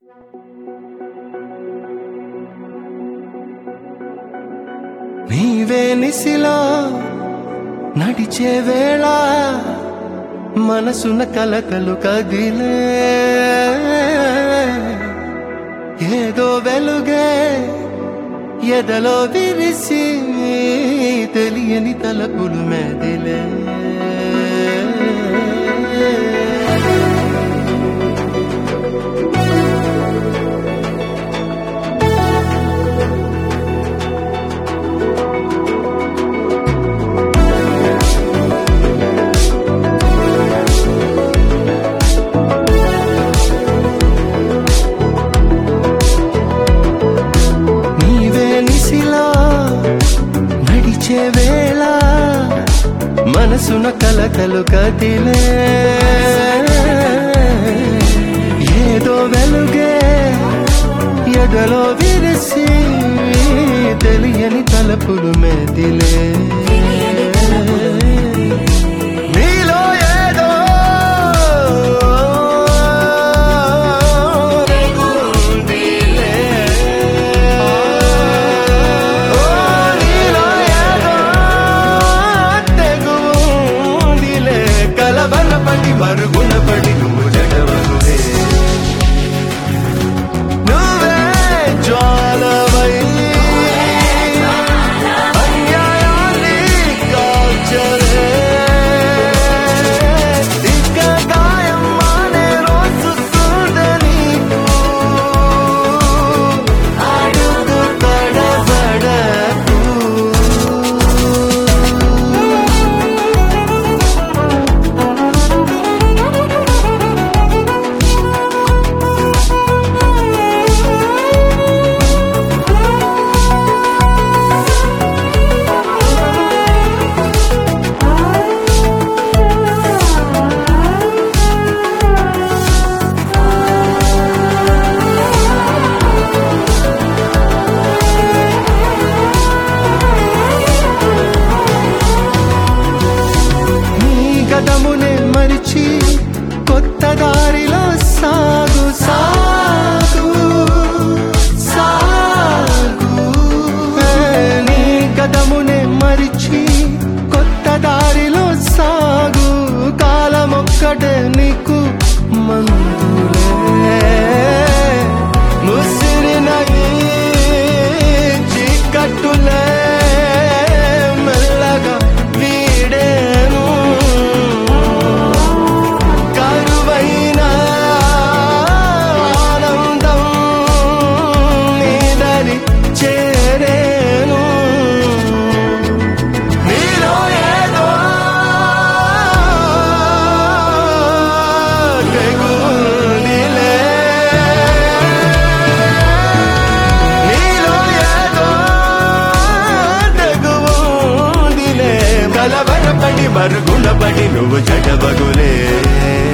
నీవే నిసిలో నడిచే వేళ మనసున కలకలు కదిలే ఏదో వెలుగే ఎదలో విరిసి తెలియని తలపులు మెదిలే నీవే నిసిలా నడిచే వేళ మనసున కలకలు కదిలే ఏదో వెలుగే ఎదలో విరిసి తెలియని తలపులు మెదిలే నీలో ఏదో ఉందిలే. ఓ నీలో ఏదో తెగుందిలే. కలవన పడి మరుగున పడి నువ్వు జడవనులే నువ్వే జ్వాలవై అన్యాయాన్ని కాల్చలే. ఇక గాయం మానే రోజు చూడ నీకు. అడుగు తడబడకు. నీ గదమునే మరిచి కొత్త దారిలో సాగు సాగు సాగు ఏ, నీ గదమునే మరిచి కొత్త దారిలో సాగు కాలమొక్కటే నీకు మందులే ముసిరిన ఈ చీకట్టులే మెల్లగా వీడేను కరువైన ఆనందం నీదరి చేరేను నీలో ఏదో తెగుందిలే. నీలో ఏదో తెగుందిలే. కలవరపడి మరుగున పడి నువ్వు జడబగులే